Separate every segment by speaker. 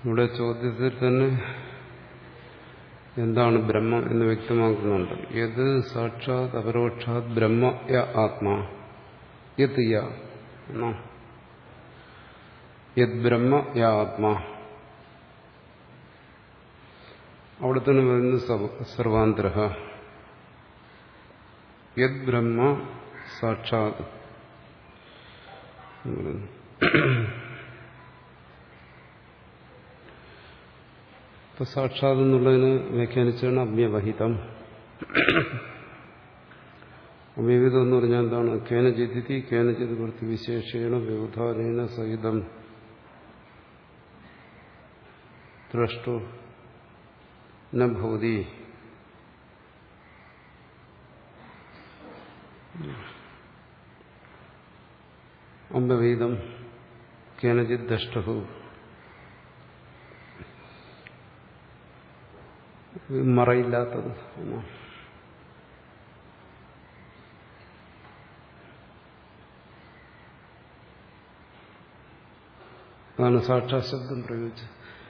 Speaker 1: ഇവിടെ ചോദ്യത്തിൽ തന്നെ എന്താണ് ബ്രഹ്മം എന്ന് വ്യക്തമാക്കുന്നുണ്ട് യത് സാക്ഷാത് അപരോക്ഷാത് ബ്രഹ്മ യ ആത്മാ യത് യ എന്നോ യത് ബ്രഹ്മ യ ആത്മാ അവിടെ തന്നെ വരുന്ന സർവാന്തര യത് ബ്രഹ്മ സാക്ഷാത് ഇപ്പൊ സാക്ഷാത് എന്നുള്ളതിന് വ്യാഖ്യാനിച്ചാണ് അവ്യവഹിതം അവ്യവിധം എന്ന് പറഞ്ഞാൽ എന്താണ് കേനചിതി കേനചിത് വൃത്തി വിശേഷേണ വ്യവധാനേന സഹിതം ദ്രഷ്ടു നഭൂതി അമ്പവീതം കേനചിത് ദഷ്ടു മറയില്ലാത്തത് എന്നാണ് അതാണ് സാക്ഷാ ശബ്ദം പ്രയോഗിച്ചത്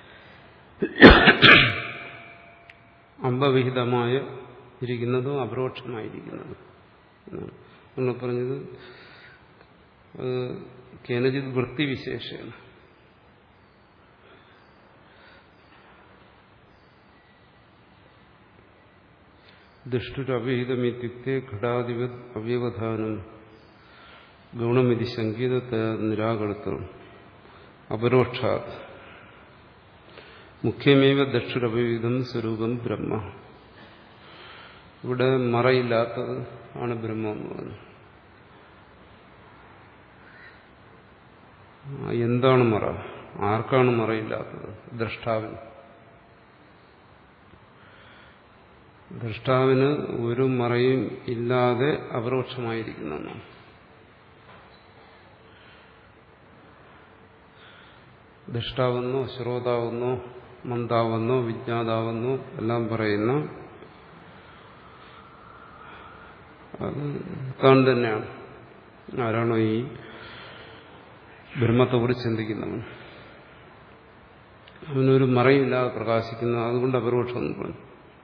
Speaker 1: അമ്പവിഹിതമായ ഇരിക്കുന്നതും അപരോക്ഷമായിരിക്കുന്നതും എന്നാണ് നമ്മൾ പറഞ്ഞത് കേനജിത് വൃത്തിവിശേഷമാണ് ദുഷ്ടുരവിഹിതമിത്യുക്തെ ഘടാധിപത് അവ്യവധാനം ഗുണമിതി സംഗീതത്തെ നിരാകർത്തം അപരോക്ഷാത് മുഖ്യമേവ ദക്ഷുരവിധം സ്വരൂപം ബ്രഹ്മ ഇവിടെ മറയില്ലാത്തത് ആണ് ബ്രഹ്മം എന്ന് പറയുന്നത് എന്താണ് മറ ആർക്കാണ് മറയില്ലാത്തത് ദ്രഷ്ടാവിന് ദ്രഷ്ടാവിന് ഒരു മറയും ഇല്ലാതെ അപരോക്ഷമായിരിക്കുന്ന ദൃഷ്ടാവെന്നോ ശ്രോതാവെന്നോ മന്ദാവെന്നോ വിജ്ഞാതാവെന്നോ എല്ലാം പറയുന്ന അത് താൻ തന്നെയാണ് ആരാണോ ഈ ബ്രഹ്മത്തെക്കുറിച്ച് ചിന്തിക്കുന്നവൻ അവനൊരു മറയില്ലാതെ പ്രകാശിക്കുന്ന അതുകൊണ്ട് അപരോക്ഷം എന്ന് പറഞ്ഞു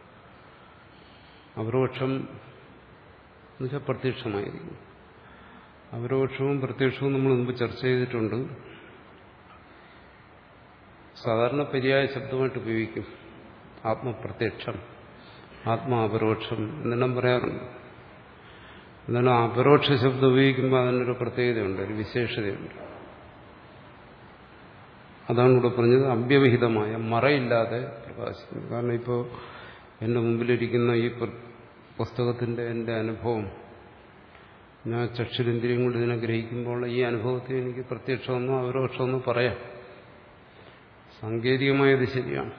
Speaker 1: അപരോക്ഷം എന്നുവെച്ചാൽ പ്രത്യക്ഷമായിരിക്കും അപരോക്ഷവും പ്രത്യക്ഷവും നമ്മൾ മുമ്പ് ചർച്ച ചെയ്തിട്ടുണ്ട് സാധാരണ പര്യായ ശബ്ദമായിട്ട് ഉപയോഗിക്കും ആത്മപ്രത്യക്ഷം ആത്മാ അപരോക്ഷം എന്നെല്ലാം പറയാറുണ്ട് എന്നാൽ അപരോക്ഷ ശബ്ദം ഉപയോഗിക്കുമ്പോൾ അതിനൊരു പ്രത്യേകതയുണ്ട് ഒരു വിശേഷതയുണ്ട് അതാണ് ഇവിടെ പറഞ്ഞത് അവ്യവഹിതമായ മറയില്ലാതെ പ്രകാശിക്കുന്നു കാരണം ഇപ്പോൾ എൻ്റെ മുമ്പിലിരിക്കുന്ന ഈ പുസ്തകത്തിൻ്റെ എൻ്റെ അനുഭവം ഞാൻ ചക്ഷുരേന്ദ്രിയം കൊണ്ട് ഇതിനെ ഗ്രഹിക്കുമ്പോൾ ഈ അനുഭവത്തെ എനിക്ക് പ്രത്യക്ഷമെന്നോ അപരോക്ഷമെന്നോ പറയാം സാങ്കേതികമായത് ശരിയാണ്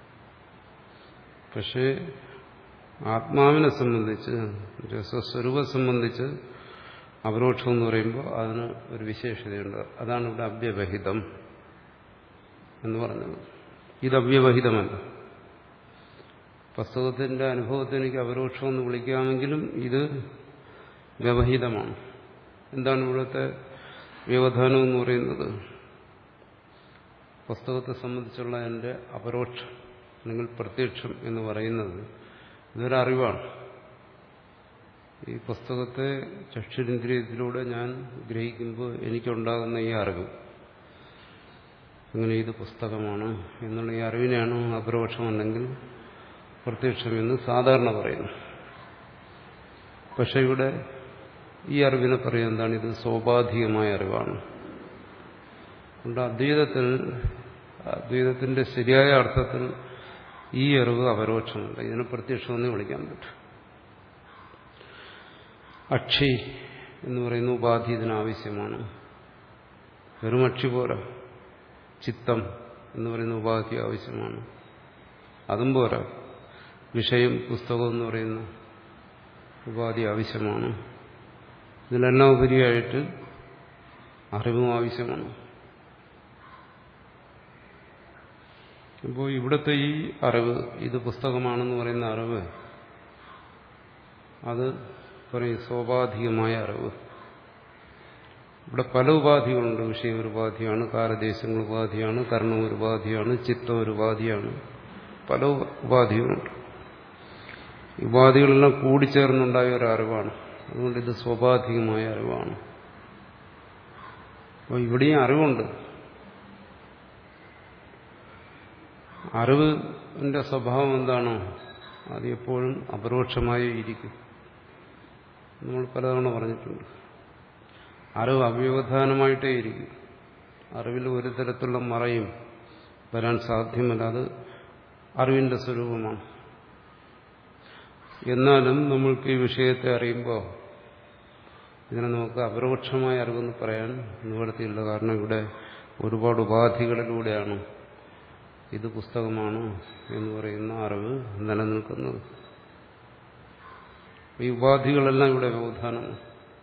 Speaker 1: പക്ഷേ ആത്മാവിനെ സംബന്ധിച്ച് സ്വസ്വരൂപം സംബന്ധിച്ച് അപരോക്ഷം എന്ന് പറയുമ്പോൾ അതിന് ഒരു വിശേഷതയുണ്ട് അതാണ് ഇവിടെ അവ്യവഹിതം എന്ന് പറഞ്ഞത് ഇത് അവ്യവഹിതമല്ല പുസ്തകത്തിന്റെ അനുഭവത്തെ എനിക്ക് അപരോക്ഷം എന്ന് വിളിക്കാമെങ്കിലും ഇത് വ്യവഹിതമാണ് എന്താണ് ഇവിടുത്തെ വ്യവധാനം എന്ന് പറയുന്നത് പുസ്തകത്തെ സംബന്ധിച്ചുള്ള എൻ്റെ അപരോക്ഷം അല്ലെങ്കിൽ പ്രത്യക്ഷം എന്ന് പറയുന്നത് ഇതൊരറിവാണ് ഈ പുസ്തകത്തെ ചക്ഷുരേന്ദ്രിയത്തിലൂടെ ഞാൻ ഗ്രഹിക്കുമ്പോൾ എനിക്കുണ്ടാകുന്ന ഈ അറിവ് അങ്ങനെ ഇത് പുസ്തകമാണ് എന്നുള്ള ഈ അറിവിനെയാണ് അപരോക്ഷം അല്ലെങ്കിൽ പ്രത്യക്ഷമെന്ന് സാധാരണ പറയുന്നു പക്ഷെ ഇവിടെ ഈ അറിവിനെ പറയുന്നത് എന്താണ് ഇത് സോപാധികമായ അറിവാണ് അതുകൊണ്ട് അദ്വൈതത്തിൽ അദ്വൈതത്തിന്റെ ശരിയായ അർത്ഥത്തിൽ ഈ അറിവ് അപരോക്ഷമല്ല ഇതിനെ പ്രത്യക്ഷമെന്ന് വിളിക്കാൻ പറ്റും അക്ഷി എന്ന് പറയുന്ന ഉപാധി ഇതിനാവശ്യമാണ് വെറും അക്ഷി പോരാ ചിത്തം എന്ന് പറയുന്ന ഉപാധി ആവശ്യമാണ് അതും പോരാ വിഷയം പുസ്തകം എന്ന് പറയുന്ന ഉപാധി ആവശ്യമാണ് ഇതിലെല്ലാം ഉപരിയായിട്ട് അറിവും ആവശ്യമാണ് അപ്പോൾ ഇവിടുത്തെ ഈ അറിവ് ഇത് പുസ്തകമാണെന്ന് പറയുന്ന അറിവ് അത് പറയും സ്വാഭാവികമായ അറിവ് ഇവിടെ പല ഉപാധികളുണ്ട് വിഷയം ഒരു ഉപാധിയാണ് കാലദേശങ്ങൾ ഉപാധിയാണ് കർണം ഒരു ഉപാധിയാണ് ചിത്തം ഒരു ഉപാധിയാണ് പല ഉപാധികളുണ്ട് ഉപാധികളെല്ലാം കൂടിച്ചേർന്നുണ്ടായ ഒരു അറിവാണ് അതുകൊണ്ട് ഇത് സ്വാഭാവികമായ അറിവാണ് അപ്പോൾ ഇവിടെയും അറിവുണ്ട് അറിവിന്റെ സ്വഭാവം എന്താണോ അത് എപ്പോഴും അപരോക്ഷമായി ഇരിക്കും നമ്മൾ പലതവണ പറഞ്ഞിട്ടുണ്ട് അറിവ് അവ്യവധാനമായിട്ടേ ഇരിക്കും അറിവിൽ ഒരു തരത്തിലുള്ള മറയും വരാൻ സാധ്യമല്ല അത് അറിവിന്റെ സ്വരൂപമാണ് എന്നാലും നമ്മൾക്ക് ഈ വിഷയത്തെ അറിയുമ്പോൾ ഇതിനെ നമുക്ക് അപരോക്ഷമായ അറിവെന്ന് പറയാൻ നിവർത്തിയില്ല കാരണം ഇവിടെ ഒരുപാട് ഉപാധികളിലൂടെയാണ് ഇത് പുസ്തകമാണ് എന്ന് പറയുന്ന അറിവ് നിലനിൽക്കുന്നത് ഈ ഉപാധികളെല്ലാം ഇവിടെ വ്യവധാനമാണ്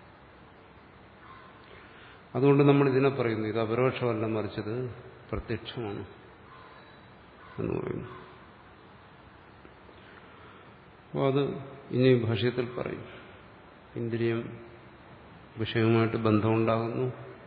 Speaker 1: അതുകൊണ്ട് നമ്മൾ ഇതിനെ പറയുന്നു ഇത് അപരോക്ഷമല്ല മറിച്ചത് പ്രത്യക്ഷമാണ് എന്ന് പറയുന്നു അപ്പോൾ അത് ഇനി ഭാഷ്യത്തിൽ പറയും ഇന്ദ്രിയം വിഷയവുമായിട്ട് ബന്ധമുണ്ടാകുന്നു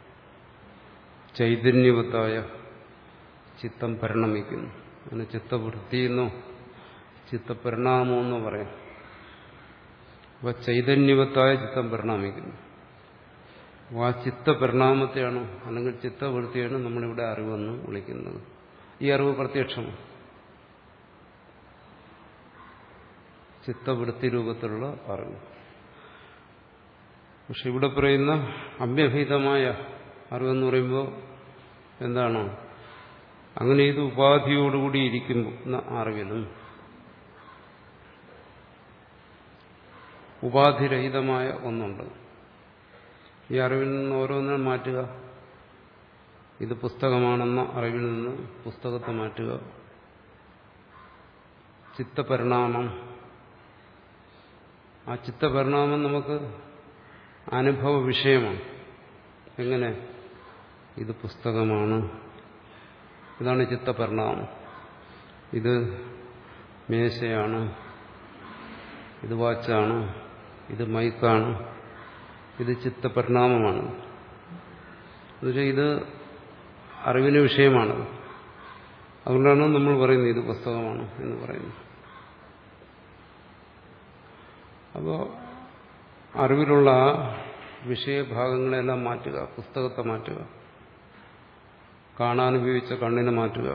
Speaker 1: ചൈതന്യവത്തായ ചിത്തം പരിണമിക്കുന്നു അതിന് ചിത്തവൃത്തിയെന്നോ ചിത്തപരിണാമമെന്നോ പറയാം അപ്പോൾ ചൈതന്യവത്തായ ചിത്തം പരിണാമിക്കുന്നു അപ്പോൾ ആ ചിത്തപരിണാമത്തെയാണ് അല്ലെങ്കിൽ ചിത്തവൃത്തിയാണ് നമ്മളിവിടെ അറിവെന്ന് വിളിക്കുന്നത് ഈ അറിവ് പ്രത്യക്ഷമാണ് ചിത്തവൃത്തി രൂപത്തിലുള്ള അറിവ് പക്ഷെ ഇവിടെ പറയുന്ന അവ്യഭീതമായ അറിവെന്ന് പറയുമ്പോൾ എന്താണ് അങ്ങനെ ഇത് ഉപാധിയോടുകൂടി ഇരിക്കുന്ന അറിവിലും ഉപാധിരഹിതമായ ഒന്നുണ്ട് ഈ അറിവിൽ നിന്ന് ഓരോന്നിനും മാറ്റുക ഇത് പുസ്തകമാണെന്ന അറിവിൽ നിന്ന് പുസ്തകത്തെ മാറ്റുക ചിത്തപരിണാമം ആ ചിത്തപരിണാമം നമുക്ക് അനുഭവ വിഷയമാണ് എങ്ങനെ ഇത് പുസ്തകമാണ് ഇതാണ് ചിത്തപരിണാമം ഇത് മേശയാണ് ഇത് വാച്ചാണ് ഇത് മൈക്കാണ് ഇത് ചിത്തപരിണാമമാണ് എന്നുവെച്ചാൽ ഇത് അറിവിന് വിഷയമാണ് അതുകൊണ്ടാണ് നമ്മൾ പറയുന്നത് ഇത് പുസ്തകമാണ് എന്ന് പറയുന്നത് അപ്പോൾ അറിവിലുള്ള ആ വിഷയഭാഗങ്ങളെല്ലാം മാറ്റുക പുസ്തകത്തെ മാറ്റുക കാണാൻ ഉപയോഗിച്ച കണ്ണിനെ മാറ്റുക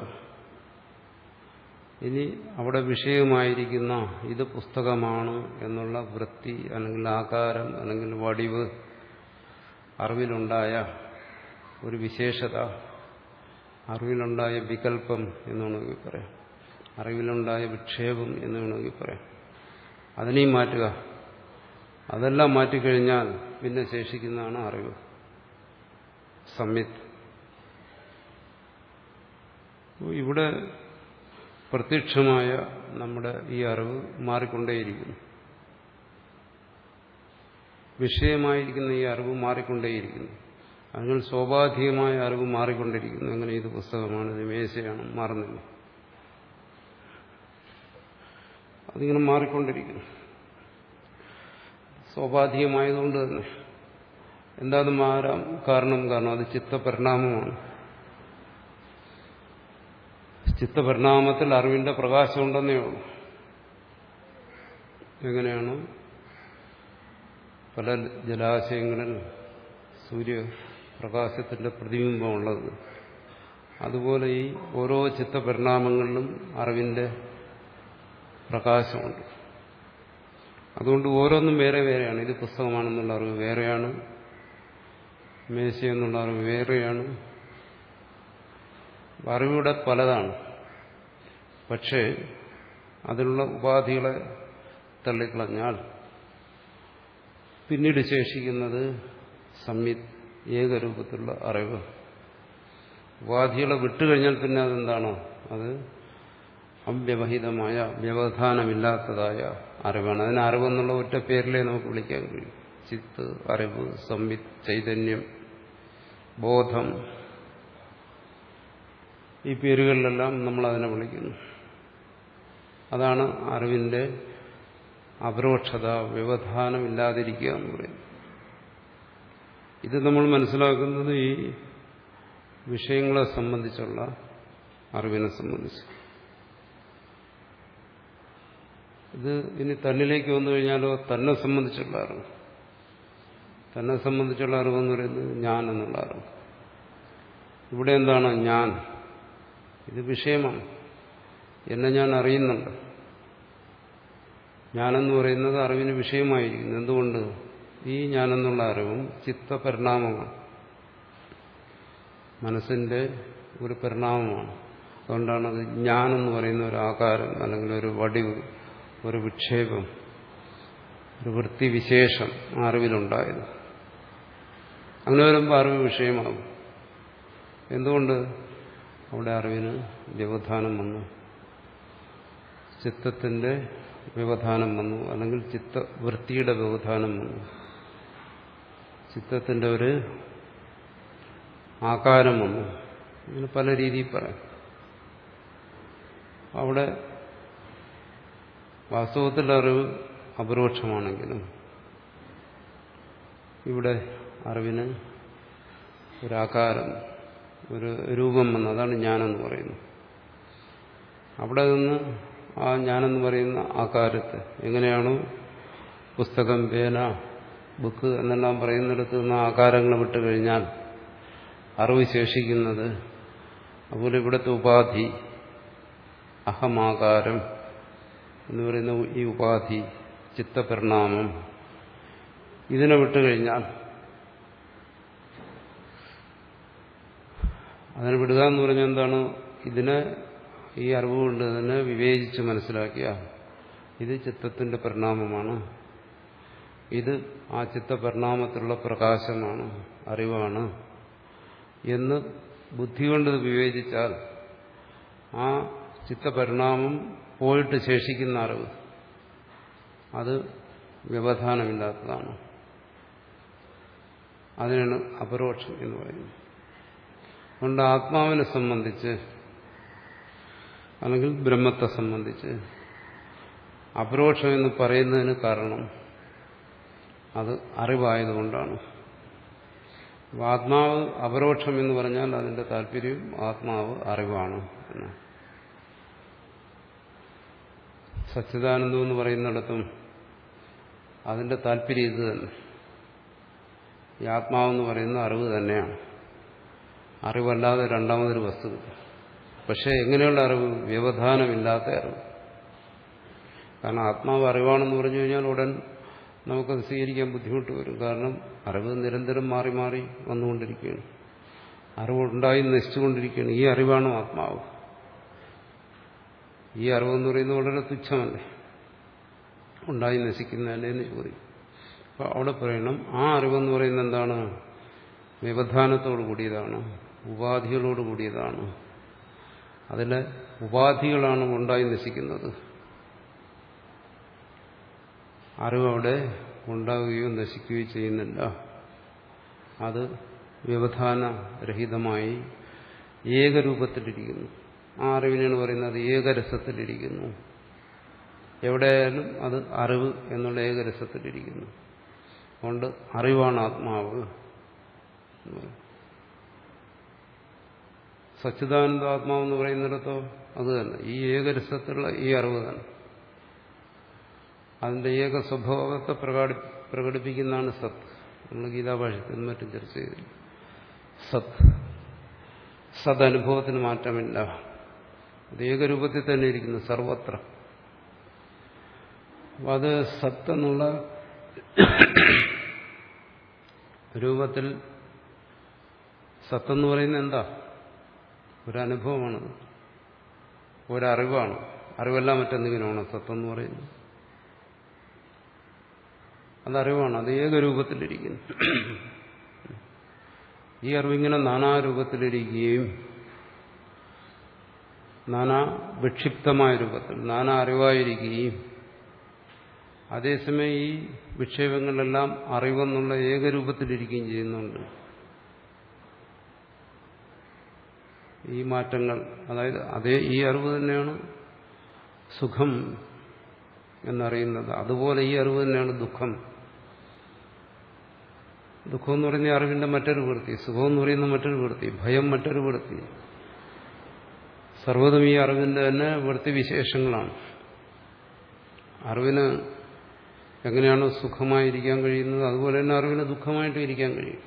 Speaker 1: ഇനി അവിടെ വിഷയമായിരിക്കുന്ന ഇത് പുസ്തകമാണ് എന്നുള്ള വൃത്തി അല്ലെങ്കിൽ ആകാരം അല്ലെങ്കിൽ വടിവ് അറിവിലുണ്ടായ ഒരു വിശേഷത അറിവിലുണ്ടായ വികല്പം എന്ന് വേണമെങ്കിൽ പറയാം അറിവിലുണ്ടായ വിക്ഷേപം എന്ന് വേണമെങ്കിൽ പറയാം അതിനെയും മാറ്റുക അതെല്ലാം മാറ്റിക്കഴിഞ്ഞാൽ പിന്നെ ശേഷിക്കുന്നതാണ് അറിവ് സംയുക്ത് ഇവിടെ പ്രത്യക്ഷമായ നമ്മുടെ ഈ അറിവ് മാറിക്കൊണ്ടേയിരിക്കുന്നു വിഷയമായിരിക്കുന്ന ഈ അറിവ് മാറിക്കൊണ്ടേയിരിക്കുന്നു അതിനാൽ സ്വാഭാവികമായ അറിവ് മാറിക്കൊണ്ടിരിക്കുന്നു എങ്ങനെ ഇത് പുസ്തകമാണ് ഇത് മേശയാണ് മാറുന്നില്ല അതിങ്ങനെ മാറിക്കൊണ്ടിരിക്കുന്നു സ്വാഭാവികമായതുകൊണ്ട് തന്നെ എന്താത് മാറാം കാരണം കാരണം അത് ചിത്തപരിണാമമാണ് ചിത്തപരിണാമത്തിൽ അറിവിന്റെ പ്രകാശമുണ്ടെന്നേ ഉള്ളൂ എങ്ങനെയാണ് പല ജലാശയങ്ങളിൽ സൂര്യപ്രകാശത്തിന്റെ പ്രതിബിംബമുള്ളത് അതുപോലെ ഈ ഓരോ ചിത്തപരിണാമങ്ങളിലും അറിവിന്റെ പ്രകാശമുണ്ട് അതുകൊണ്ട് ഓരോന്നും വേറെ വേറെയാണ് ഇത് പുസ്തകമാണെന്നുള്ള അറിവ് വേറെയാണ് മേശ എന്നുള്ള അറിവ് വേറെയാണ് അറിവിടെ പലതാണ് പക്ഷേ അതിലുള്ള ഉപാധികളെ തള്ളിക്കളഞ്ഞാൽ പിന്നീട് ശേഷിക്കുന്നത് സംയുത് ഏകരൂപത്തിലുള്ള അറിവ് ഉപാധികളെ വിട്ടുകഴിഞ്ഞാൽ പിന്നെ അതെന്താണോ അത് അവ്യവഹിതമായ വ്യവധാനമില്ലാത്തതായ അറിവാണ് അതിന് അറിവെന്നുള്ള ഒറ്റ പേരിലേ നമുക്ക് വിളിക്കാൻ കഴിയും ചിത്ത് അറിവ് സംവിത് ചൈതന്യം ബോധം ഈ പേരുകളിലെല്ലാം നമ്മൾ അതിനെ വിളിക്കുന്നു അതാണ് അറിവിന്റെ അപരോക്ഷത വ്യവധാനമില്ലാതിരിക്കുക എന്ന് പറയുന്നത് ഇത് നമ്മൾ മനസ്സിലാക്കുന്നത് ഈ വിഷയങ്ങളെ സംബന്ധിച്ചുള്ള അറിവിനെ സംബന്ധിച്ച് ഇത് ഇനി തന്നിലേക്ക് വന്നു കഴിഞ്ഞാലോ തന്നെ സംബന്ധിച്ചുള്ള അറിവ് തന്നെ സംബന്ധിച്ചുള്ള അറിവെന്ന് പറയുന്നത് ഞാൻ എന്നുള്ള അറിവ് ഇവിടെ എന്താണ് ഞാൻ ഇത് വിഷയമാണ് എന്നെ ഞാൻ അറിയുന്നുണ്ട് ഞാനെന്ന് പറയുന്നത് അറിവിന് വിഷയമായിരിക്കുന്നു എന്തുകൊണ്ട് ഈ ഞാനെന്നുള്ള അറിവും ചിത്തപരിണാമമാണ് മനസ്സിന്റെ ഒരു പരിണാമമാണ് അതുകൊണ്ടാണ് അത് ഞാനെന്ന് പറയുന്ന ഒരു ആകാരം അല്ലെങ്കിൽ ഒരു വടിവ് ഒരു വിക്ഷേപം ഒരു വൃത്തിവിശേഷം ആ അറിവിലുണ്ടായത് അങ്ങനെ വരുമ്പോൾ അറിവ് വിഷയമാകും എന്തുകൊണ്ട് അവിടെ അറിവിന് വ്യവധാനം വന്നു ചിത്തത്തിന്റെ വ്യവധാനം വന്നു അല്ലെങ്കിൽ ചിത്തവൃത്തിയുടെ വ്യവധാനം വന്നു ചിത്തത്തിന്റെ ഒരു ആകാരം വന്നു ഇങ്ങനെ പല രീതിയിൽ പറയാം അവിടെ വാസ്തവത്തിൽ അറിവ് അപരോക്ഷമാണെങ്കിലും ഇവിടെ അറിവിന് ഒരാകാരം ഒരു രൂപം വന്നു അതാണ് ഞാനെന്ന് പറയുന്നത് അവിടെ നിന്ന് ആ ഞാനെന്ന് പറയുന്ന ആകാരത്തെ എങ്ങനെയാണോ പുസ്തകം പേന ബുക്ക് എന്നെല്ലാം പറയുന്നിടത്ത് നിന്ന് ആകാരങ്ങൾ വിട്ടു കഴിഞ്ഞാൽ അറിവ് ശേഷിക്കുന്നത് അതുപോലെ ഇവിടുത്തെ ഉപാധി അഹമാകാരം എന്ന് പറയുന്ന ഈ ഉപാധി ചിത്തപരിണാമം ഇതിനെ വിട്ടുകഴിഞ്ഞാൽ അതിനെ വിടുക എന്ന് പറഞ്ഞാൽ എന്താണ് ഇതിനെ ഈ അറിവ് കൊണ്ട് തന്നെ വിവേചിച്ച് മനസ്സിലാക്കിയ ഇത് ചിത്തത്തിന്റെ പരിണാമമാണ് ഇത് ആ ചിത്തപരിണാമത്തിലുള്ള പ്രകാശമാണ് അറിവാണ് എന്ന് ബുദ്ധി കൊണ്ട് വിവേചിച്ചാൽ ആ ചിത്തപരിണാമം പോയിട്ട് ശേഷിക്കുന്ന അറിവ് അത് വ്യവധാനമില്ലാത്തതാണ് അതിനാണ് അപരോക്ഷം എന്ന് പറയുന്നത് അതുകൊണ്ട് ആത്മാവിനെ സംബന്ധിച്ച് അല്ലെങ്കിൽ ബ്രഹ്മത്തെ സംബന്ധിച്ച് അപരോക്ഷം എന്ന് പറയുന്നതിന് കാരണം അത് അറിവായതുകൊണ്ടാണ് ആത്മാവ് അപരോക്ഷം എന്ന് പറഞ്ഞാൽ അതിന്റെ താല്പര്യം ആത്മാവ് അറിവാണ് എന്ന് സച്ചിദാനന്ദം എന്ന് പറയുന്നിടത്തും അതിന്റെ താല്പര്യം ഇത് തന്നെ ഈ ആത്മാവെന്ന് പറയുന്ന അറിവ് തന്നെയാണ് അറിവല്ലാതെ രണ്ടാമതൊരു വസ്തു പക്ഷെ എങ്ങനെയുള്ള അറിവ് വ്യവധാനമില്ലാത്ത അറിവ് കാരണം ആത്മാവ് അറിവാണെന്ന് പറഞ്ഞു കഴിഞ്ഞാൽ ഉടൻ നമുക്കത് സ്വീകരിക്കാൻ ബുദ്ധിമുട്ട് വരും കാരണം അറിവ് നിരന്തരം മാറി മാറി വന്നുകൊണ്ടിരിക്കുകയാണ് അറിവുണ്ടായി നശിച്ചുകൊണ്ടിരിക്കുകയാണ് ഈ അറിവാണ് ആത്മാവ് ഈ അറിവെന്ന് പറയുന്നത് വളരെ തുച്ഛമല്ലേ ഉണ്ടായി നശിക്കുന്നതല്ലേ എന്ന് ചോദിക്കും അപ്പോൾ അവിടെ പറയണം ആ അറിവെന്ന് പറയുന്നത് എന്താണ് വ്യവധാനത്തോടു കൂടിയതാണ് ഉപാധികളോട് കൂടിയതാണ് അതിലെ ഉപാധികളാണ് ഉണ്ടായി നശിക്കുന്നത് അറിവ് അവിടെ ഉണ്ടാവുകയോ നശിക്കുകയോ ചെയ്യുന്നില്ല അത് വ്യവധാനരഹിതമായി ഏകരൂപത്തിലിരിക്കുന്നു ആ അറിവിനാണ് പറയുന്നത് ഏകരസത്തിലിരിക്കുന്നു എവിടെയായാലും അത് അറിവ് എന്നുള്ള ഏകരസത്തിലിരിക്കുന്നു അതുകൊണ്ട് അറിവാണ് ആത്മാവ് സച്ചിദാനന്ദ ആത്മാവെന്ന് പറയുന്നിടത്തോ അത് തന്നെ ഈ ഏകരസത്തിലുള്ള ഈ അറിവ് തന്നെ അതിന്റെ ഏക സ്വഭാവത്തെ പ്രകാടി പ്രകടിപ്പിക്കുന്നതാണ് സത്ത് നമ്മൾ ഗീതാഭാഷത്തിൽ മറ്റും ചർച്ച ചെയ്തില്ല സത്ത് സദനുഭവത്തിന് മാറ്റമില്ല അത് ഏകരൂപത്തിൽ തന്നെ ഇരിക്കുന്നു സർവത്ര അപ്പം അത് സത്ത് എന്നുള്ള രൂപത്തിൽ സത്തെന്ന് പറയുന്നത് എന്താ ഒരനുഭവമാണത് ഒരറിവാണ് അറിവല്ല മറ്റെന്തെങ്കിലുമാണ് സത്തെന്ന് പറയുന്നത് അതറിവാണ് അത് ഏകരൂപത്തിലിരിക്കുന്നു ഈ അറിവിങ്ങനെ നാനാരൂപത്തിലിരിക്കുകയും നാനാ വിക്ഷിപ്തമായ രൂപത്തിൽ നാനാ അറിവായിരിക്കുകയും അതേസമയം ഈ വിക്ഷേപങ്ങളെല്ലാം അറിവെന്നുള്ള ഏകരൂപത്തിലിരിക്കുകയും ചെയ്യുന്നുണ്ട് ഈ മാറ്റങ്ങൾ അതായത് അതേ ഈ അറിവ് തന്നെയാണ് സുഖം എന്നറിയുന്നത് അതുപോലെ ഈ അറിവ് തന്നെയാണ് ദുഃഖം ദുഃഖം എന്ന് പറയുന്ന അറിവിന്റെ മറ്റൊരു വൃത്തി സുഖം എന്ന് പറയുന്ന മറ്റൊരു വൃത്തി ഭയം മറ്റൊരു വൃത്തി സർവ്വതും ഈ അറിവിന്റെ തന്നെ വൃത്തി വിശേഷങ്ങളാണ് അറിവിന് എങ്ങനെയാണോ സുഖമായിരിക്കാൻ കഴിയുന്നത് അതുപോലെ തന്നെ അറിവിന് ദുഃഖമായിട്ടും ഇരിക്കാൻ കഴിയും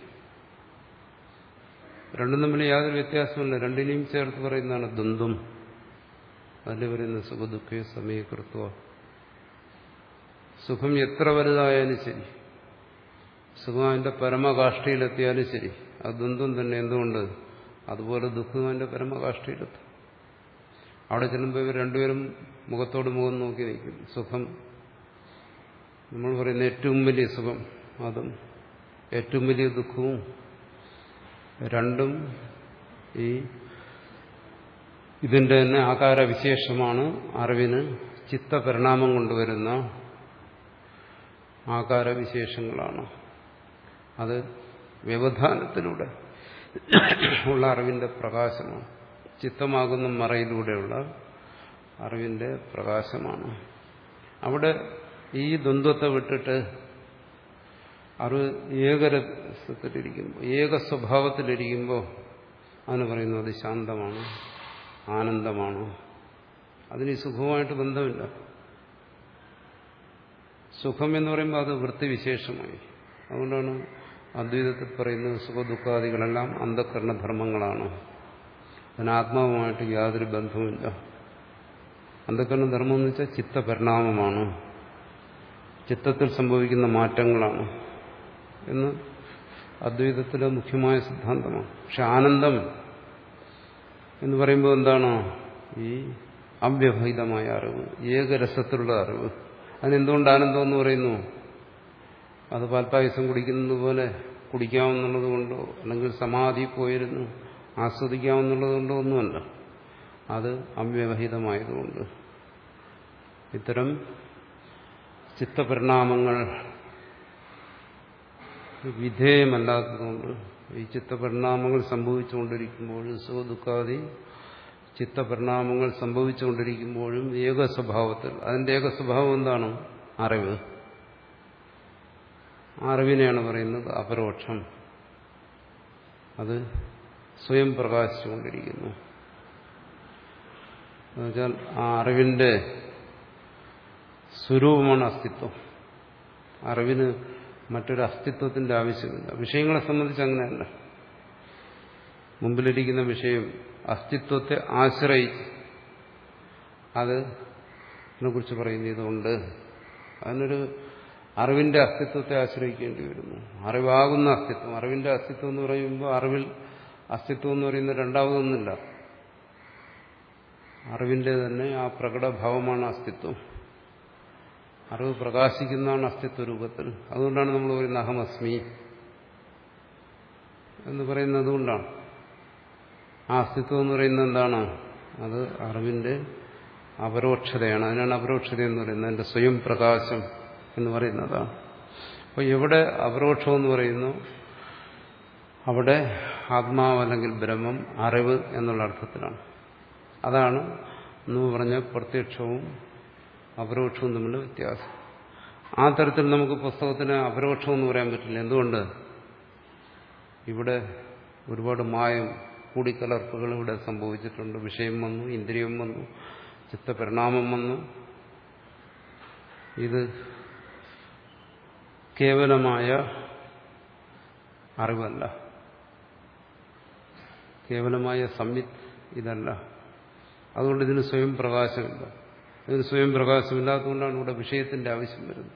Speaker 1: രണ്ടും തമ്മിൽ യാതൊരു വ്യത്യാസമില്ല രണ്ടിനെയും ചേർത്ത് പറയുന്നതാണ് ദ്വന്ദ്വം അതിൽ പറയുന്ന സുഖദുഃഖ സമീകൃത്വ സുഖം എത്ര വലുതായാലും ശരി സുഖം അതിന്റെ പരമകാഷ്ഠയിലെത്തിയാലും ശരി അത് ദ്വന്ദ്വം തന്നെ എന്തുകൊണ്ട് അതുപോലെ ദുഃഖം അതിന്റെ പരമകാഷ്ഠയിലെത്തും അവിടെ ചെല്ലുമ്പോൾ ഇവർ രണ്ടുപേരും മുഖത്തോട് മുഖം നോക്കി നിൽക്കും സുഖം നമ്മൾ പറയുന്ന ഏറ്റവും വലിയ സുഖം അതും ഏറ്റവും വലിയ ദുഃഖവും രണ്ടും ഈ ഇതിന്റെ തന്നെ ആകാരവിശേഷമാണ് അറിവിന് ചിത്തപരിണാമം കൊണ്ടുവരുന്ന ആകാരവിശേഷങ്ങളാണ് അത് വ്യവധാനത്തിലൂടെ ഉള്ള അറിവിന്റെ പ്രകാശമാണ് ചിത്തമാകുന്ന മറയിലൂടെയുള്ള അറിവിന്റെ പ്രകാശമാണ് അവിടെ ഈ ദ്വന്ദ്വത്തെ വിട്ടിട്ട് അറിവ് ഏകരസത്തിലിരിക്കുമ്പോൾ ഏക സ്വഭാവത്തിലിരിക്കുമ്പോൾ അതിന് പറയുന്നത് അത് ശാന്തമാണ് ആനന്ദമാണ് അതിന് ഈ സുഖമായിട്ട് ബന്ധമില്ല സുഖം എന്ന് പറയുമ്പോൾ അത് വൃത്തിവിശേഷമായി അതുകൊണ്ടാണ് അദ്വൈതത്തിൽ പറയുന്നത് സുഖദുഃഖാദികളെല്ലാം അന്ധകരണധർമ്മങ്ങളാണ് അതിന് ആത്മാവുമായിട്ട് യാതൊരു ബന്ധവുമില്ല അന്ധകരണ ധർമ്മം എന്ന് വെച്ചാൽ ചിത്തപരിണാമമാണ് ചിത്തത്തിൽ സംഭവിക്കുന്ന മാറ്റങ്ങളാണ് എന്ന് അദ്വൈതത്തിലെ മുഖ്യമായ സിദ്ധാന്തമാണ് പക്ഷെ ആനന്ദം എന്ന് പറയുമ്പോൾ എന്താണ് ഈ അവ്യവഹിതമായ അറിവ് ഏകരസത്തിലുള്ള അറിവ് അതിനെന്തുകൊണ്ട് ആനന്ദം എന്ന് പറയുന്നു അത് പാൽപ്പായസം കുടിക്കുന്നത് പോലെ കുടിക്കാമെന്നുള്ളത് കൊണ്ടോ അല്ലെങ്കിൽ സമാധി പോയിരുന്നു ആസ്വദിക്കാമെന്നുള്ളത് കൊണ്ടോ ഒന്നുമല്ല അത് അവ്യവഹിതമായതുകൊണ്ട് ഇത്തരം ചിത്തപരിണാമങ്ങൾ വിധേയമല്ലാത്തതുകൊണ്ട് ഈ ചിത്തപരിണാമങ്ങൾ സംഭവിച്ചുകൊണ്ടിരിക്കുമ്പോഴും സുഖദുഃഖാദി ചിത്തപരിണാമങ്ങൾ സംഭവിച്ചുകൊണ്ടിരിക്കുമ്പോഴും ഏക സ്വഭാവത്തിൽ അതിന്റെ ഏക സ്വഭാവം എന്താണ് അറിവ് അറിവിനെയാണ് പറയുന്നത് അപരോക്ഷം അത് സ്വയം പ്രകാശിച്ചുകൊണ്ടിരിക്കുന്നു എന്നുവെച്ചാൽ ആ അറിവിന്റെ സ്വരൂപമാണ് അസ്തിത്വം അറിവിന് മറ്റൊരു അസ്തിത്വത്തിന്റെ ആവശ്യമില്ല വിഷയങ്ങളെ സംബന്ധിച്ച് അങ്ങനെയല്ല മുമ്പിലിരിക്കുന്ന വിഷയം അസ്തിത്വത്തെ ആശ്രയിച്ച് അത് കുറിച്ച് പറയുന്ന ഇതുകൊണ്ട് അതിനൊരു അറിവിന്റെ അസ്തിത്വത്തെ ആശ്രയിക്കേണ്ടി വരുന്നു അറിവാകുന്ന അസ്തിത്വം അറിവിന്റെ അസ്തിത്വം എന്ന് പറയുമ്പോൾ അറിവിൽ അസ്തിത്വം എന്ന് പറയുന്ന രണ്ടാമതൊന്നുമില്ല അറിവിന്റെ തന്നെ ആ പ്രകടഭാവമാണ് അസ്തിത്വം അറിവ് പ്രകാശിക്കുന്നതാണ് അസ്തിത്വ രൂപത്തിൽ അതുകൊണ്ടാണ് നമ്മൾ പറയുന്നത് അഹമസ്മി എന്ന് പറയുന്നത് അതുകൊണ്ടാണ് ആ അസ്തിത്വം എന്ന് പറയുന്നത് എന്താണ് അത് അറിവിന്റെ അപരോക്ഷതയാണ് അതിനാണ് അപരോക്ഷത എന്ന് പറയുന്നത് അതിന്റെ സ്വയം പ്രകാശം എന്ന് പറയുന്നതാണ് അപ്പോൾ എവിടെ അപരോക്ഷം എന്ന് പറയുന്നു അവിടെ ആത്മാവ് അല്ലെങ്കിൽ ബ്രഹ്മം അറിവ് എന്നുള്ള അർത്ഥത്തിലാണ് അതാണ് എന്ന് പറഞ്ഞ പ്രത്യക്ഷവും അപരോക്ഷവും തമ്മിലുള്ള വ്യത്യാസം ആ തരത്തിൽ നമുക്ക് പുസ്തകത്തിന് അപരോക്ഷം എന്ന് പറയാൻ പറ്റില്ല എന്തുകൊണ്ട് ഇവിടെ ഒരുപാട് മായം കൂടിക്കലർപ്പുകൾ ഇവിടെ സംഭവിച്ചിട്ടുണ്ട് വിഷയം വന്നു ഇന്ദ്രിയം വന്നു ചിത്തപരിണാമം വന്നു ഇത് കേവലമായ അറിവല്ല കേവലമായ സംവിത്ത് ഇതല്ല അതുകൊണ്ട് ഇതിന് സ്വയം പ്രകാശമില്ല ഇതിന് സ്വയം പ്രകാശമില്ലാത്തതുകൊണ്ടാണ് ഇവിടെ വിഷയത്തിന്റെ ആവശ്യം വരുന്നത്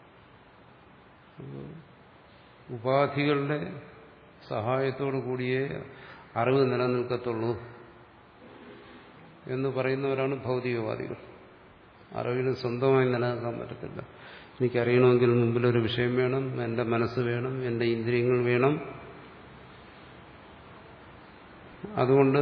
Speaker 1: ഉപാധികളുടെ സഹായത്തോടു കൂടിയേ അറിവ് നിലനിൽക്കത്തുള്ളൂ എന്ന് പറയുന്നവരാണ് ഭൗതികവാദികൾ അറിവിന് സ്വന്തമായി നിലനിൽക്കാൻ പറ്റത്തില്ല എനിക്കറിയണമെങ്കിൽ മുമ്പിലൊരു വിഷയം വേണം എൻ്റെ മനസ്സ് വേണം എൻ്റെ ഇന്ദ്രിയങ്ങൾ വേണം അതുകൊണ്ട്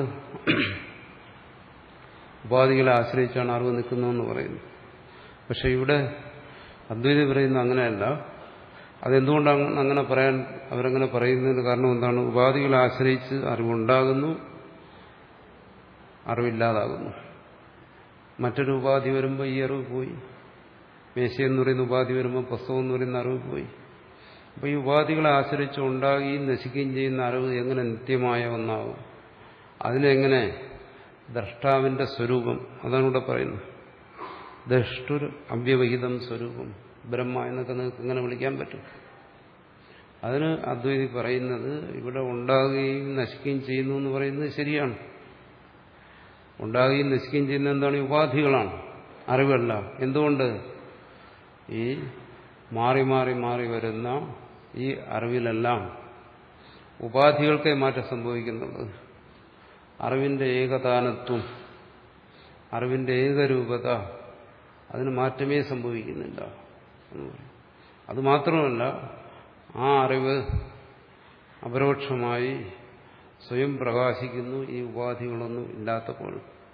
Speaker 1: ഉപാധികളെ ആശ്രയിച്ചാണ് അറിവ് നിൽക്കുന്നതെന്ന് പറയുന്നു പക്ഷെ ഇവിടെ അദ്വൈതി പറയുന്നത് അങ്ങനെയല്ല അതെന്തുകൊണ്ടാണ് അങ്ങനെ പറയാൻ അവരങ്ങനെ പറയുന്നതിന് കാരണം എന്താണ് ഉപാധികളെ ആശ്രയിച്ച് അറിവുണ്ടാകുന്നു അറിവില്ലാതാകുന്നു മറ്റൊരു ഉപാധി വരുമ്പോൾ ഈ അറിവ് പോയി മേശയെന്ന് പറയുന്ന ഉപാധി വരുമ്പോൾ പുസ്തകം എന്ന് പറയുന്ന അറിവ് പോയി അപ്പോൾ ഈ ഉപാധികളെ ആശ്രയിച്ച് ഉണ്ടാകുകയും നശിക്കുകയും ചെയ്യുന്ന അറിവ് എങ്ങനെ നിത്യമായ ഒന്നാവും അതിനെങ്ങനെ ദ്രഷ്ടാവിന്റെ സ്വരൂപം അതാണ് ഇവിടെ പറയുന്നത് ദ്രഷ്ടുർ അവ്യവഹിതം സ്വരൂപം ബ്രഹ്മ എന്നൊക്കെ നിങ്ങൾക്ക് എങ്ങനെ വിളിക്കാൻ പറ്റും അതിന് അദ്വൈതി പറയുന്നത് ഇവിടെ ഉണ്ടാകുകയും നശിക്കുകയും ചെയ്യുന്നു എന്ന് പറയുന്നത് ശരിയാണ് ഉണ്ടാകുകയും നശിക്കുകയും ചെയ്യുന്ന എന്താണ് ഈ ഉപാധികളാണ് അറിവല്ല എന്തുകൊണ്ട് ഈ മാറി മാറി മാറി വരുന്ന ഈ അറിവിലെല്ലാം ഉപാധികൾക്കേ മാറ്റം സംഭവിക്കുന്നുള്ളത് അറിവിന്റെ ഏകതാനത്വം അറിവിന്റെ ഏകരൂപത അതിന് മാറ്റമേ സംഭവിക്കുന്നില്ല എന്ന് പറയും അത് മാത്രമല്ല ആ അറിവ് അപരോക്ഷമായി സ്വയം പ്രകാശിക്കുന്നു ഈ ഉപാധികളൊന്നും ഇല്ലാത്തപ്പോൾ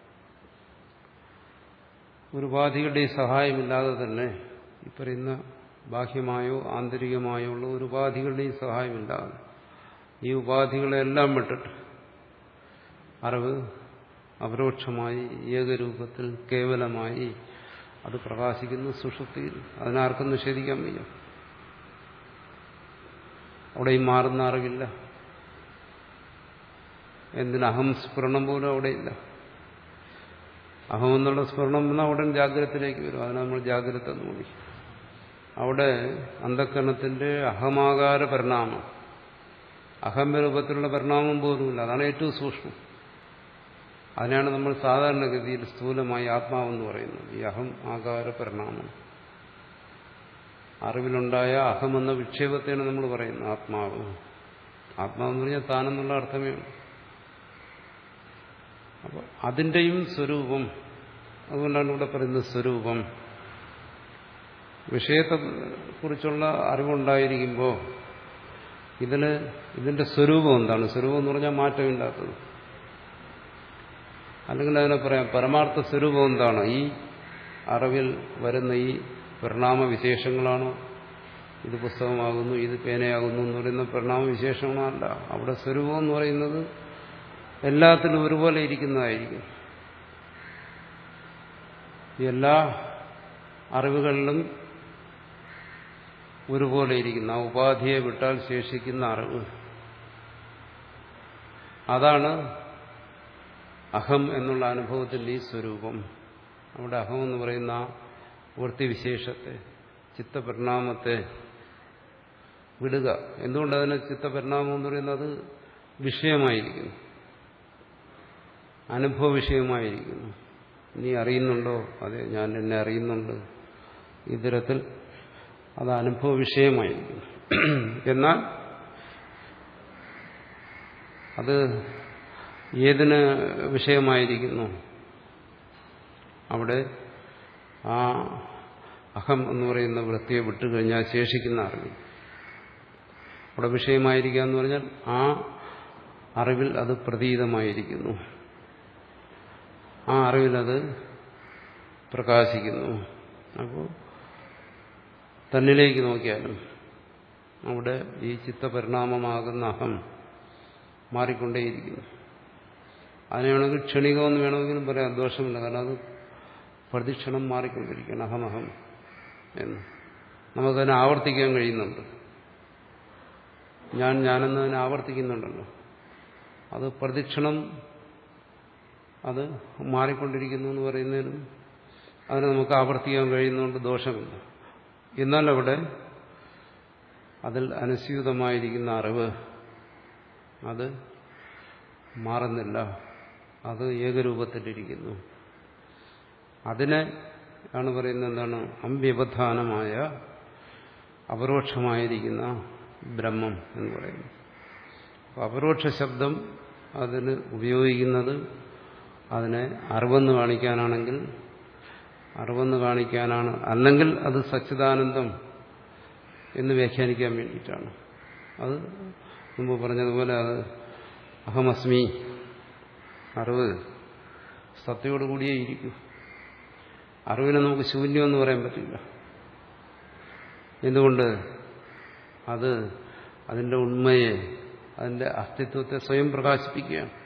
Speaker 1: ഒരു ഉപാധികളുടെ സഹായമില്ലാതെ തന്നെ ഈ പറയുന്ന ബാഹ്യമായോ ആന്തരികമായോ ഉള്ള ഒരു ഉപാധികളുടെയും സഹായമില്ലാതെ ഈ ഉപാധികളെല്ലാം വിട്ടിട്ട് അറിവ് അപരോക്ഷമായി ഏകരൂപത്തിൽ കേവലമായി അത് പ്രകാശിക്കുന്ന സുഷുപ്തിയിൽ അതിനാർക്കും നിഷേധിക്കാൻ വയ്യ അവിടെയും മാറുന്ന അറിവില്ല എന്തിന് അഹം സ്ഫുരണം പോലും അവിടെയില്ല അഹം എന്നുള്ള സ്ഫുരണം വന്നാൽ ഉടൻ ജാഗ്രതത്തിലേക്ക് വരും അതിനെ നമ്മൾ ജാഗ്രത എന്ന് വിളിക്കും അവിടെ അന്ധക്കരണത്തിന്റെ അഹമാകാര പരിണാമം അഹംരൂപത്തിലുള്ള പരിണാമം പോലുമില്ല അതാണ് ഏറ്റവും സൂക്ഷ്മം അതിനാണ് നമ്മൾ സാധാരണഗതിയിൽ സ്ഥൂലമായി ആത്മാവെന്ന് പറയുന്നത് ഈ അഹം ആകാര പരിണാമം അറിവിലുണ്ടായ അഹമെന്ന വിക്ഷേപത്തെയാണ് നമ്മൾ പറയുന്നത് ആത്മാവ് ആത്മാവെന്ന് പറഞ്ഞാൽ താനെന്നുള്ള അർത്ഥമേ ഉള്ളൂ അപ്പോൾ അതിൻ്റെയും സ്വരൂപം അതുകൊണ്ടാണ് ഇവിടെ പറയുന്നത് സ്വരൂപം വിഷയത്തെക്കുറിച്ചുള്ള അറിവുണ്ടായിരിക്കുമ്പോൾ ഇതിന് ഇതിന്റെ സ്വരൂപം എന്താണ് സ്വരൂപം എന്ന് പറഞ്ഞാൽ മാറ്റമില്ലാത്തത് അല്ലെങ്കിൽ അതിനെ പറയാം പരമാർത്ഥ സ്വരൂപം എന്താണ് ഈ അറിവിൽ വരുന്ന ഈ പരിണാമ വിശേഷങ്ങളാണോ ഇത് പുസ്തകമാകുന്നു ഇത് പേനയാകുന്നു എന്ന് പറയുന്ന പരിണാമ വിശേഷങ്ങളല്ല അവിടെ സ്വരൂപം എന്ന് പറയുന്നത് എല്ലാത്തിലും ഒരുപോലെ ഇരിക്കുന്നതായിരിക്കും എല്ലാ അറിവുകളിലും ഒരുപോലെ ഇരിക്കുന്ന ആ ഉപാധിയെ വിട്ടാൽ ശേഷിക്കുന്ന അറിവ് അതാണ് അഹം എന്നുള്ള അനുഭവത്തിന്റെ ഈ സ്വരൂപം അവിടെ അഹം എന്ന് പറയുന്ന ആ വൃത്തിവിശേഷത്തെ ചിത്തപരിണാമത്തെ വിടുക എന്തുകൊണ്ട് അതിന് ചിത്തപരിണാമം എന്ന് പറയുന്നത് വിഷയമായിരിക്കുന്നു അനുഭവ വിഷയമായിരിക്കുന്നു നീ അറിയുന്നുണ്ടോ അതെ ഞാൻ എന്നെ അറിയുന്നുണ്ട് ഈ തരത്തിൽ അത് അനുഭവ വിഷയമായിരിക്കുന്നു എന്നാൽ അത് ഏതിന് വിഷയമായിരിക്കുന്നു അവിടെ ആ അഹം എന്ന് പറയുന്ന വൃത്തിയെ വിട്ടുകഴിഞ്ഞാൽ ശേഷിക്കുന്ന അറിവ് അവിടെ വിഷയമായിരിക്കുക എന്ന് പറഞ്ഞാൽ ആ അറിവിൽ അത് പ്രതീതമായിരിക്കുന്നു ആ അറിവിലത് പ്രകാശിക്കുന്നു അപ്പോൾ തന്നിലേക്ക് നോക്കിയാലും അവിടെ ഈ ചിത്തപരിണാമമാകുന്ന അഹം മാറിക്കൊണ്ടേയിരിക്കുന്നു അതിനെ വേണമെങ്കിൽ ക്ഷണികമെന്ന് വേണമെങ്കിലും പറയാം ദോഷമില്ല കാരണം അത് പ്രതിക്ഷണം മാറിക്കൊണ്ടിരിക്കുകയാണ് അഹമഹം എന്ന് നമുക്കതിനെ ആവർത്തിക്കാൻ കഴിയുന്നുണ്ട് ഞാൻ ഞാനെന്നതിനെ ആവർത്തിക്കുന്നുണ്ടല്ലോ അത് പ്രതിക്ഷണം അത് മാറിക്കൊണ്ടിരിക്കുന്നു എന്ന് പറയുന്നതിനും അതിനെ നമുക്ക് ആവർത്തിക്കാൻ കഴിയുന്നതുകൊണ്ട് ദോഷമില്ല എന്നാൽ അവിടെ അതിൽ അനുസ്യൂതമായിരിക്കുന്ന അറിവ് അത് മാറുന്നില്ല അത് ഏകരൂപത്തിലിരിക്കുന്നു അതിനെ ആണ് പറയുന്നത് എന്താണ് അമ്പ്യവധാനമായ അപരോക്ഷമായിരിക്കുന്ന ബ്രഹ്മം എന്ന് പറയുന്നു അപ്പോൾ അപരോക്ഷ ശബ്ദം അതിന് ഉപയോഗിക്കുന്നത് അതിനെ അറിവെന്ന് കാണിക്കാനാണെങ്കിൽ അറിവെന്ന് കാണിക്കാനാണ് അല്ലെങ്കിൽ അത് സച്ചിദാനന്ദം എന്ന് വ്യാഖ്യാനിക്കാൻ വേണ്ടിയിട്ടാണ് അത് മുമ്പ് പറഞ്ഞതുപോലെ അത് അഹമസ്മി അറിവ് സത്യയോടുകൂടിയേ ഇരിക്കൂ അറിവിനെ നമുക്ക് ശൂന്യമെന്ന് പറയാൻ പറ്റില്ല എന്തുകൊണ്ട് അത് അതിൻ്റെ ഉണ്മയെ അതിൻ്റെ അസ്തിത്വത്തെ സ്വയം പ്രകാശിപ്പിക്കുകയാണ്